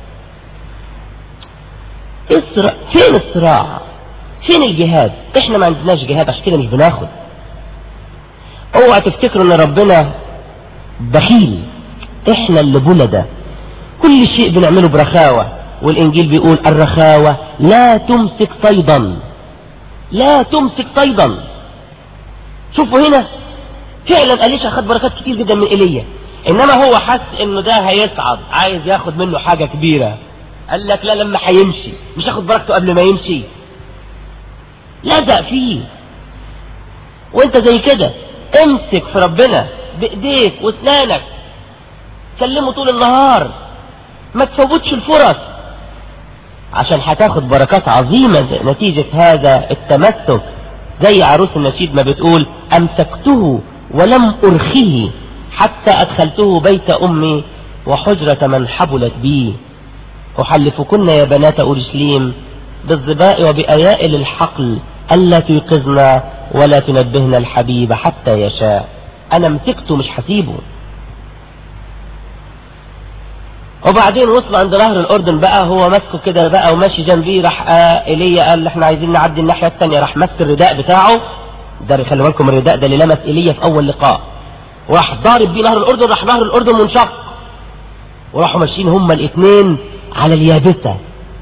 الصراع فين الصراع فين الجهاد احنا ما عندناش جهاد عشان كده مش بناخد اوعى تفتكروا ان ربنا بخيل احنا اللي بلده كل شيء بنعمله برخاوة والانجيل بيقول الرخاوة لا تمسك صيدا لا تمسك صيدا شوفوا هنا فعلا أليشا خد بركات كتير جدا من ايليا انما هو حس انه ده هيصعد عايز ياخد منه حاجة كبيرة قال لك لا لما هيمشي مش هاخد بركته قبل ما يمشي لزق فيه وانت زي كده امسك في ربنا بايديك واسنانك كلمه طول النهار ما تفوتش الفرص عشان هتاخد بركات عظيمة نتيجة هذا التمسك زي عروس النشيد ما بتقول امسكته ولم ارخيه حتى ادخلته بيت امي وحجرة من حبلت بي احلفكن يا بنات اورشليم بالظباء وبأيائل الحقل ألا تيقظنا ولا تنبهنا الحبيب حتى يشاء أنا مسكته مش هسيبه وبعدين وصل عند نهر الأردن بقى هو ماسكه كده بقى وماشي جنبيه راح آه إيليا قال احنا عايزين نعدي الناحية الثانية راح ماسك الرداء بتاعه ده خلي بالكم الرداء ده اللي لمس إيليا في أول لقاء وراح ضارب بيه نهر الأردن راح نهر الأردن منشق وراحوا ماشيين هما الاثنين على اليابسة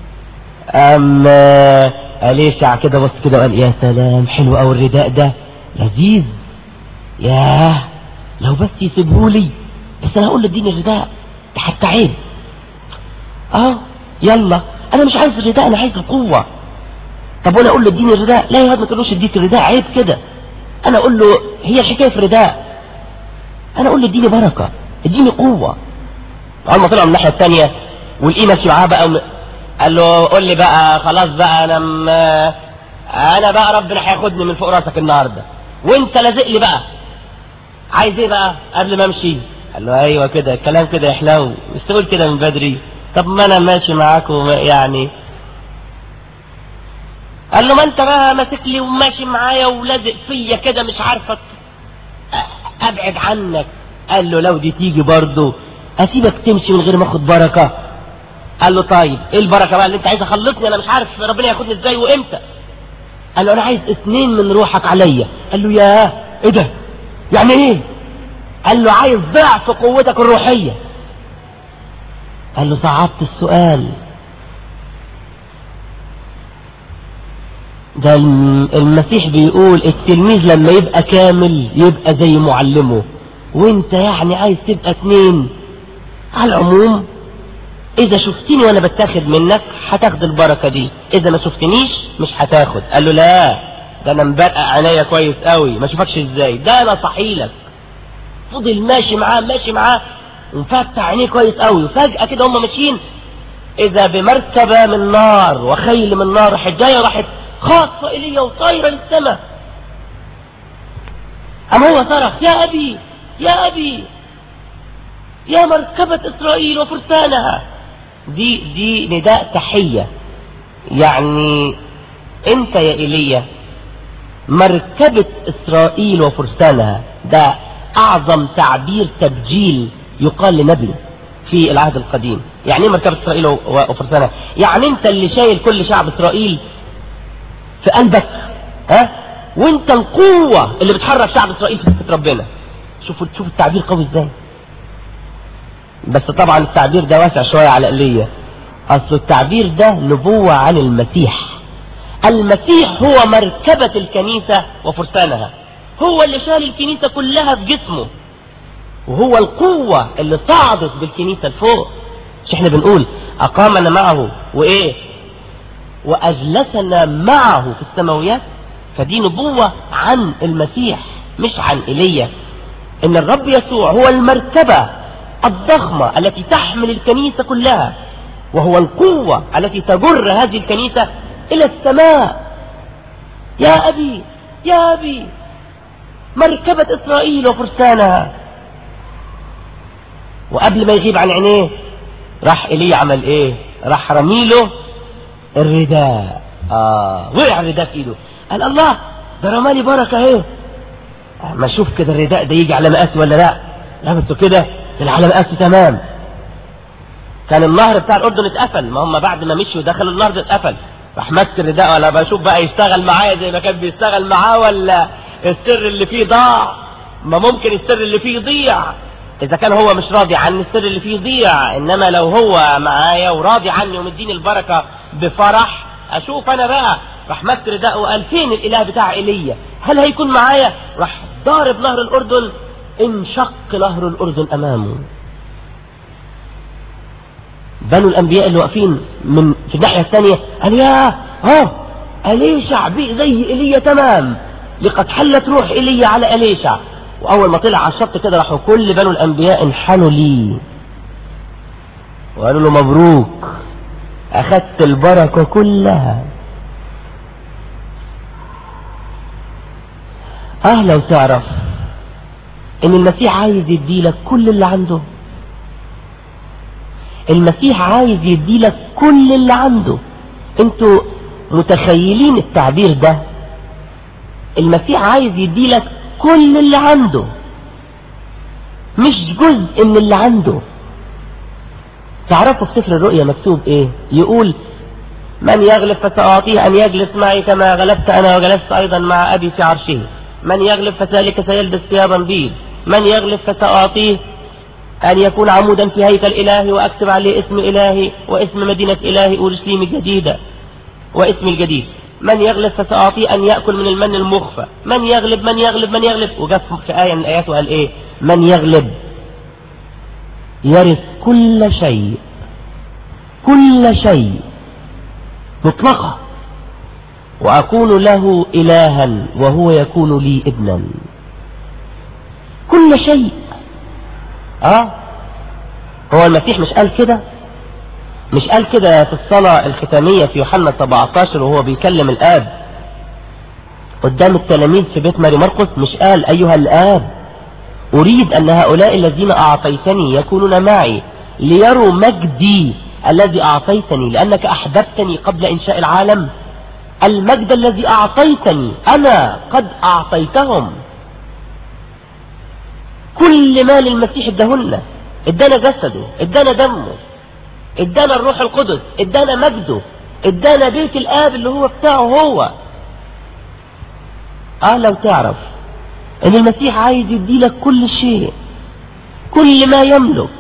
أما أليشع كده بص كده وقال يا سلام حلو أوي الرداء ده لذيذ ياه لو بس يسيبهولي بس أنا هقول له اديني الرداء ده حتى عيب أهو يلا أنا مش عايز الرداء أنا عايز القوة طب وأنا أقول له اديني الرداء لا يا واد ما تقولوش اديك الرداء عيب كده أنا أقول له هي الحكاية في الرداء أنا أقول له اديني بركة اديني قوة أول ما طلعوا من الناحية الثانية والإيه ماشي معاه بقى وم... قال له قول لي بقى خلاص بقى انا م... انا بقى ربنا هياخدني من فوق راسك النهارده وانت لازق لي بقى عايز ايه بقى قبل ما امشي قال له ايوه كده الكلام كده يحلو مش تقول كده من بدري طب ما انا ماشي معاك يعني قال له ما انت بقى ماسك لي وماشي معايا ولازق فيا كده مش عارفك ابعد عنك قال له لو دي تيجي برضه اسيبك تمشي من غير ما اخد بركه قال له طيب ايه البركه بقى اللي انت عايز اخلصني انا مش عارف ربنا ياخدني ازاي وامتى قال له انا عايز اثنين من روحك عليا قال له يا ايه ده يعني ايه قال له عايز ضعف قوتك الروحيه قال له صعبت السؤال ده المسيح بيقول التلميذ لما يبقى كامل يبقى زي معلمه وانت يعني عايز تبقى اتنين على العموم اذا شفتني وانا بتاخد منك هتاخد البركة دي اذا ما شفتنيش مش هتاخد قال له لا ده انا مبرقع عينيا كويس قوي ما اشوفكش ازاي ده انا صحيلك فضل ماشي معاه ماشي معاه ومفتح عينيه كويس قوي وفجأة كده هم ماشيين اذا بمركبة من نار وخيل من نار راحت جاية راحت خاصة الي وطايرة للسماء أم هو صرخ يا أبي يا أبي يا مركبة إسرائيل وفرسانها دي دي نداء تحية يعني انت يا ايليا مركبة اسرائيل وفرسانها ده اعظم تعبير تبجيل يقال لنبي في العهد القديم يعني ايه مركبة اسرائيل وفرسانها يعني انت اللي شايل كل شعب اسرائيل في قلبك ها وانت القوة اللي بتحرك شعب اسرائيل في سكة ربنا شوفوا شوفوا التعبير قوي ازاي بس طبعا التعبير ده واسع شوية على قلية اصل التعبير ده نبوة عن المسيح المسيح هو مركبة الكنيسة وفرسانها هو اللي شال الكنيسة كلها في جسمه وهو القوة اللي صعدت بالكنيسة لفوق مش احنا بنقول اقامنا معه وايه واجلسنا معه في السماويات فدي نبوة عن المسيح مش عن ايليا ان الرب يسوع هو المركبة الضخمة التي تحمل الكنيسة كلها وهو القوة التي تجر هذه الكنيسة الى السماء يا ابي يا ابي مركبة اسرائيل وفرسانها وقبل ما يغيب عن عينيه راح ايليا عمل ايه راح رميله الرداء اه وقع الرداء في ايده قال الله ده رمالي بركة ايه ما اشوف كده الرداء ده يجي على مقاسي ولا لا لابسه كده على مقاسي تمام كان النهر بتاع الاردن اتقفل ما هم بعد ما مشوا دخلوا النهر ده اتقفل راح ماسك الرداء ولا بشوف بقى يشتغل معايا زي ما كان بيشتغل معاه ولا السر اللي فيه ضاع ما ممكن السر اللي فيه يضيع اذا كان هو مش راضي عن السر اللي فيه يضيع انما لو هو معايا وراضي عني ومديني البركة بفرح اشوف انا بقى راح ماسك رداء وقال فين الاله بتاع ايليا هل هيكون معايا راح ضارب نهر الاردن انشق نهر الاردن امامه بنو الانبياء اللي واقفين من في الناحيه الثانيه قال يا اه اليشع بي زي ايليا تمام لقد حلت روح ايليا على اليشع واول ما طلع على الشط كده راحوا كل بنو الانبياء انحنوا ليه وقالوا له مبروك اخذت البركه كلها اه لو تعرف ان المسيح عايز يديلك كل اللي عنده المسيح عايز يديلك كل اللي عنده انتوا متخيلين التعبير ده المسيح عايز يديلك كل اللي عنده مش جزء من اللي عنده تعرفوا في سفر الرؤيا مكتوب ايه يقول من يغلب فسأعطيه أن يجلس معي كما غلبت أنا وجلست أيضا مع أبي في عرشه من يغلب فذلك سيلبس ثيابا بيض من يغلب فسأعطيه أن يكون عمودا في هيكل إلهي وأكتب عليه اسم إلهي واسم مدينة إلهي أورشليم الجديدة واسم الجديد من يغلب فسأعطيه أن يأكل من المن المخفى من يغلب من يغلب من يغلب وجاء في آية من الآيات وقال إيه من يغلب يرث كل شيء كل شيء مطلقة وأكون له إلها وهو يكون لي ابنا كل شيء اه هو المسيح مش قال كده مش قال كده في الصلاة الختامية في يوحنا 17 وهو بيكلم الآب قدام التلاميذ في بيت ماري مرقس مش قال أيها الآب أريد أن هؤلاء الذين أعطيتني يكونون معي ليروا مجدي الذي أعطيتني لأنك أحببتني قبل إنشاء العالم المجد الذي أعطيتني أنا قد أعطيتهم كل ما للمسيح ادهن ادانا جسده ادانا دمه ادانا الروح القدس ادانا مجده ادانا بيت الآب اللي هو بتاعه هو اه لو تعرف ان المسيح عايز يديلك كل شيء كل ما يملك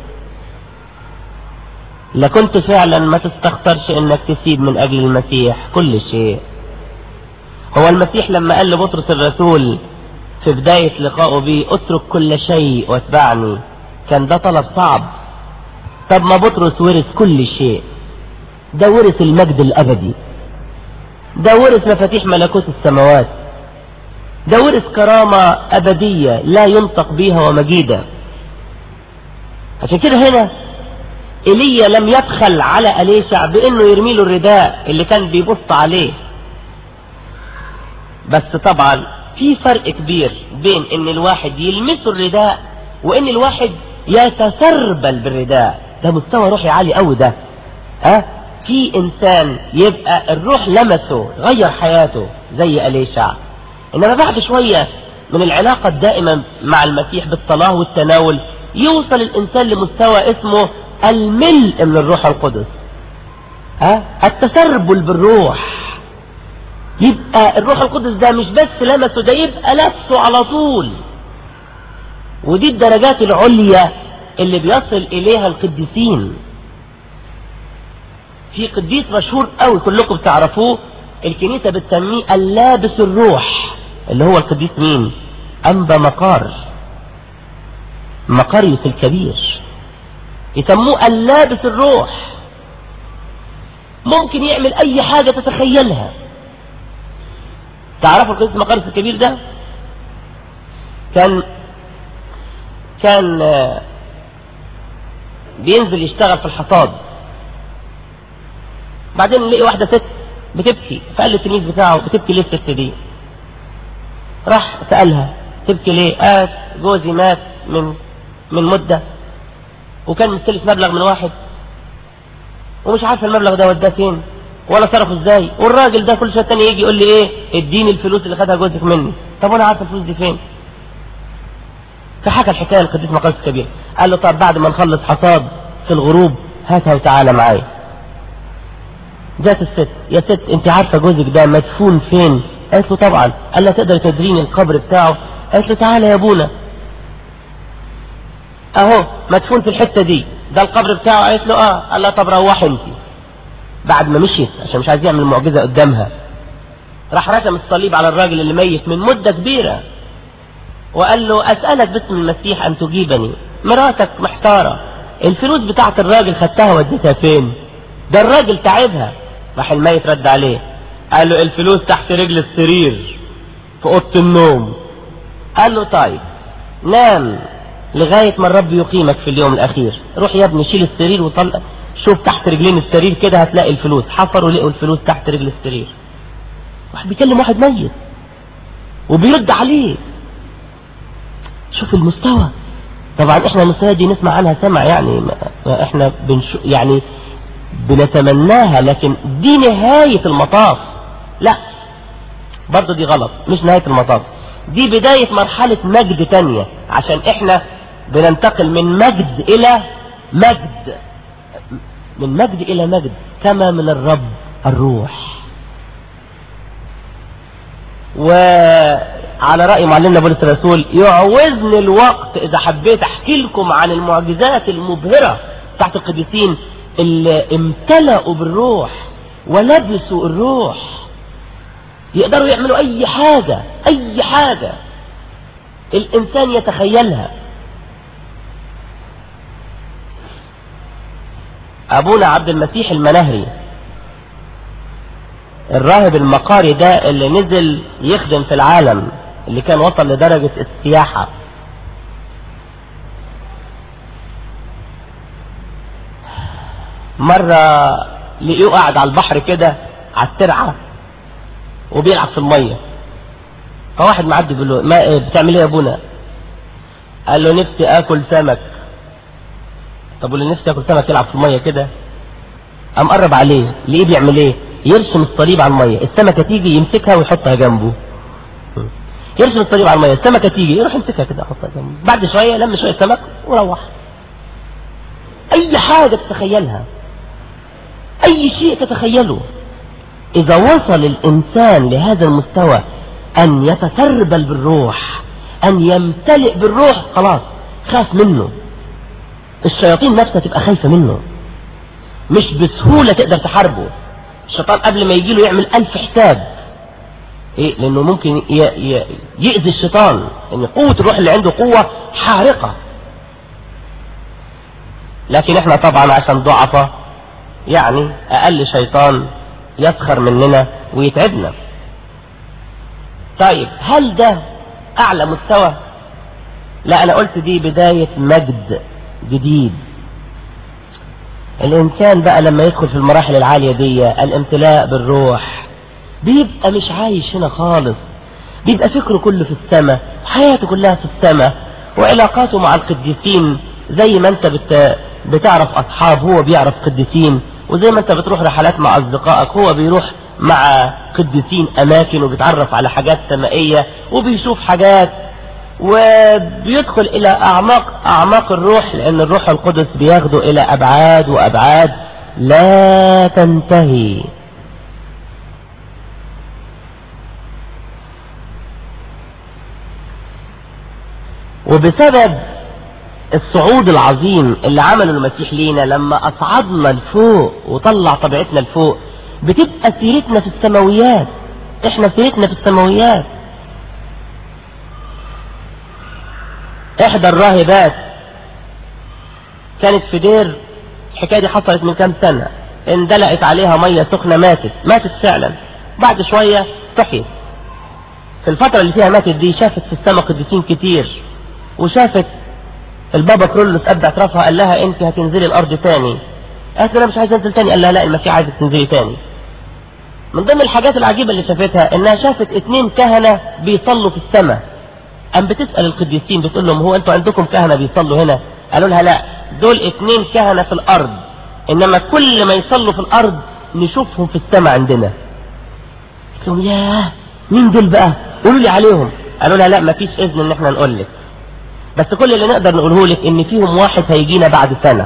لكنت فعلا ما تستخسرش انك تسيب من اجل المسيح كل شيء هو المسيح لما قال لبطرس الرسول في بداية لقائه بيه اترك كل شيء واتبعني كان ده طلب صعب طب ما بطرس ورث كل شيء ده ورث المجد الابدي ده ورث مفاتيح ملكوت السماوات ده ورث كرامة ابدية لا ينطق بيها ومجيدة عشان كده هنا ايليا لم يبخل على اليشع بانه يرمي له الرداء اللي كان بيبص عليه بس طبعا في فرق كبير بين ان الواحد يلمسه الرداء وان الواحد يتسربل بالرداء ده مستوى روحي عالي قوي ده ها في انسان يبقى الروح لمسه غير حياته زي اليشع انما بعد شوية من العلاقة الدائمة مع المسيح بالصلاة والتناول يوصل الانسان لمستوى اسمه الملء من الروح القدس ها التسربل بالروح يبقى الروح القدس ده مش بس لمسه ده يبقى لفه على طول ودي الدرجات العليا اللي بيصل اليها القديسين في قديس مشهور قوي كلكم تعرفوه الكنيسة بتسميه اللابس الروح اللي هو القديس مين أنبا مقار مقاريوس الكبير يسموه اللابس الروح ممكن يعمل اي حاجة تتخيلها تعرفوا القديس مقاريوس الكبير ده كان كان بينزل يشتغل في الحصاد بعدين لقي واحدة ست بتبكي فقال للتلميذ بتاعه بتبكي ليه الست دي راح سألها تبكي ليه قالت جوزي مات من من مدة وكان مستلف مبلغ من واحد ومش عارف المبلغ ده وداه فين ولا صرفه ازاي والراجل ده كل شويه تاني يجي يقول لي ايه اديني الفلوس اللي خدها جوزك مني طب وانا عارف الفلوس دي فين فحكى الحكايه القديس مقاس الكبير قال له طب بعد ما نخلص حصاد في الغروب هاتها وتعالى معايا جات الست يا ست انت عارفه جوزك ده مدفون فين قالت له طبعا قال لها تقدر تدريني القبر بتاعه قالت له تعالى يا ابونا اهو مدفون في الحته دي ده القبر بتاعه قالت له اه قال لها طب روحي انت بعد ما مشيت عشان مش عايز يعمل معجزه قدامها راح رسم الصليب على الراجل اللي ميت من مده كبيره وقال له اسالك باسم المسيح ان تجيبني مراتك محتاره الفلوس بتاعت الراجل خدتها وديتها فين ده الراجل تعبها راح الميت رد عليه قال له الفلوس تحت رجل السرير في اوضه النوم قال له طيب نام لغاية ما الرب يقيمك في اليوم الأخير روح يا ابني شيل السرير وطلع شوف تحت رجلين السرير كده هتلاقي الفلوس حفروا لقوا الفلوس تحت رجل السرير واحد بيكلم واحد ميت وبيرد عليه شوف المستوى طبعا احنا المستوى دي نسمع عنها سمع يعني ما احنا بنشو يعني بنتمناها لكن دي نهاية المطاف لا برضه دي غلط مش نهاية المطاف دي بداية مرحلة مجد تانية عشان احنا بننتقل من مجد الى مجد من مجد الى مجد كما من الرب الروح وعلى رأي معلمنا بولس الرسول يعوزني الوقت اذا حبيت احكي لكم عن المعجزات المبهرة بتاعت القديسين اللي امتلأوا بالروح ولبسوا الروح يقدروا يعملوا اي حاجة اي حاجة الانسان يتخيلها ابونا عبد المسيح المنهري الراهب المقاري ده اللي نزل يخدم في العالم اللي كان وصل لدرجة السياحة مرة لقيه قاعد على البحر كده على الترعة وبيلعب في المية فواحد معدي بيقول له ما إيه بتعمل ايه يا ابونا قال له نفسي اكل سمك طب واللي نفسي اكل سمك يلعب في المية كده قام قرب عليه ليه بيعمل ايه يرسم الصليب على المية السمكة تيجي يمسكها ويحطها جنبه يرسم الصليب على المية السمكة تيجي يروح يمسكها كده يحطها جنبه بعد شوية لم شوية سمك وروح اي حاجة تتخيلها اي شيء تتخيله اذا وصل الانسان لهذا المستوى ان يتسربل بالروح ان يمتلئ بالروح خلاص خاف منه الشياطين نفسها تبقى خايفة منه مش بسهولة تقدر تحاربه الشيطان قبل ما يجي له يعمل ألف حساب إيه لأنه ممكن ي... ي... يأذي الشيطان لأن قوة الروح اللي عنده قوة حارقة لكن احنا طبعا عشان ضعفة يعني أقل شيطان يسخر مننا ويتعبنا طيب هل ده أعلى مستوى لا أنا قلت دي بداية مجد جديد الإنسان بقى لما يدخل في المراحل العالية دي الامتلاء بالروح بيبقى مش عايش هنا خالص بيبقى فكره كله في السماء حياته كلها في السماء وعلاقاته مع القديسين زي ما انت بت... بتعرف اصحاب هو بيعرف قديسين وزي ما انت بتروح رحلات مع اصدقائك هو بيروح مع قديسين اماكن وبيتعرف على حاجات سمائية وبيشوف حاجات وبيدخل الى اعماق اعماق الروح لان الروح القدس بياخده الى ابعاد وابعاد لا تنتهي وبسبب الصعود العظيم اللي عمله المسيح لينا لما اصعدنا لفوق وطلع طبيعتنا لفوق بتبقى سيرتنا في السماويات احنا سيرتنا في السماويات احدى الراهبات كانت في دير الحكايه دي حصلت من كام سنه اندلقت عليها ميه سخنه ماتت ماتت فعلا بعد شويه صحيت في الفتره اللي فيها ماتت دي شافت في السماء قديسين كتير وشافت البابا كرولوس ابدا اعترافها قال لها انت هتنزلي الارض تاني قالت انا مش عايز انزل تاني قال لها لا المسيح عايزك تنزلي تاني من ضمن الحاجات العجيبة اللي شافتها انها شافت اتنين كهنة بيصلوا في السماء ام بتسأل القديسين بتقول لهم هو انتوا عندكم كهنة بيصلوا هنا قالوا لها لا دول اتنين كهنة في الارض انما كل ما يصلوا في الارض نشوفهم في السماء عندنا قلت لهم ياه مين دول بقى قولوا لي عليهم قالوا لها لا مفيش اذن ان احنا نقول لك بس كل اللي نقدر نقوله لك ان فيهم واحد هيجينا بعد سنة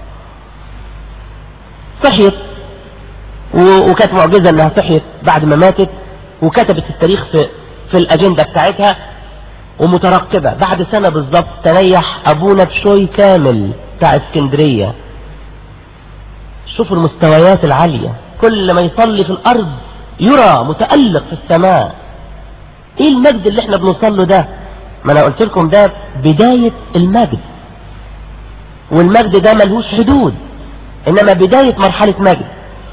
صحيت وكانت معجزة انها صحيت بعد ما ماتت وكتبت التاريخ في في الاجندة بتاعتها ومترقبة بعد سنة بالظبط تريح ابونا بشوي كامل بتاع اسكندرية شوفوا المستويات العالية كل ما يصلي في الارض يرى متألق في السماء ايه المجد اللي احنا بنوصل له ده ما انا قلت لكم ده بداية المجد والمجد ده ملهوش حدود انما بداية مرحلة مجد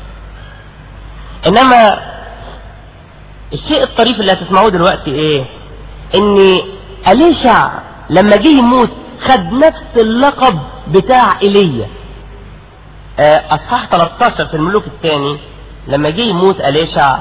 انما الشيء الطريف اللي هتسمعوه دلوقتي ايه ان اليشع لما جه يموت خد نفس اللقب بتاع ايليا اصحاح 13 في الملوك الثاني لما جه يموت اليشع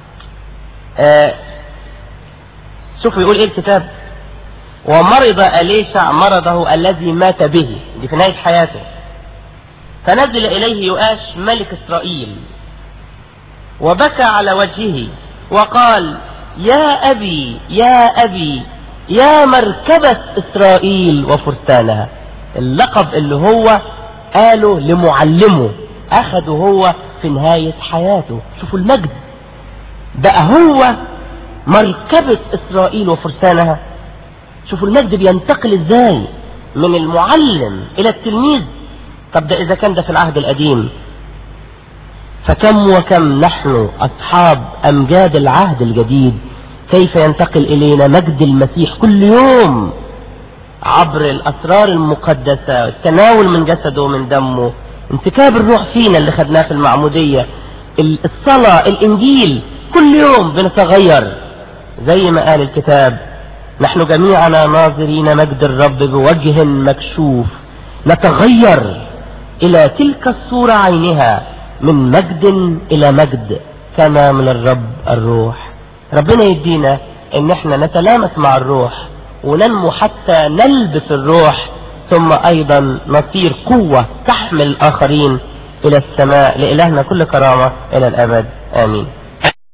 شوفوا يقول ايه الكتاب ومرض اليشع مرضه الذي مات به دي في نهايه حياته فنزل اليه يؤاش ملك اسرائيل وبكى على وجهه وقال يا أبي يا أبي يا مركبة إسرائيل وفرسانها اللقب اللي هو قاله لمعلمه أخده هو في نهاية حياته شوفوا المجد بقى هو مركبة إسرائيل وفرسانها شوفوا المجد بينتقل ازاي من المعلم إلى التلميذ طب ده إذا كان ده في العهد القديم فكم وكم نحن أصحاب أمجاد العهد الجديد كيف ينتقل إلينا مجد المسيح كل يوم عبر الأسرار المقدسة التناول من جسده ومن دمه انتكاب الروح فينا اللي خدناه في المعمودية الصلاة الإنجيل كل يوم بنتغير زي ما قال الكتاب نحن جميعنا ناظرين مجد الرب بوجه مكشوف نتغير إلى تلك الصورة عينها من مجد الى مجد كما من الرب الروح ربنا يدينا ان احنا نتلامس مع الروح وننمو حتى نلبس الروح ثم ايضا نصير قوة تحمل الاخرين الى السماء لالهنا كل كرامة الى الابد امين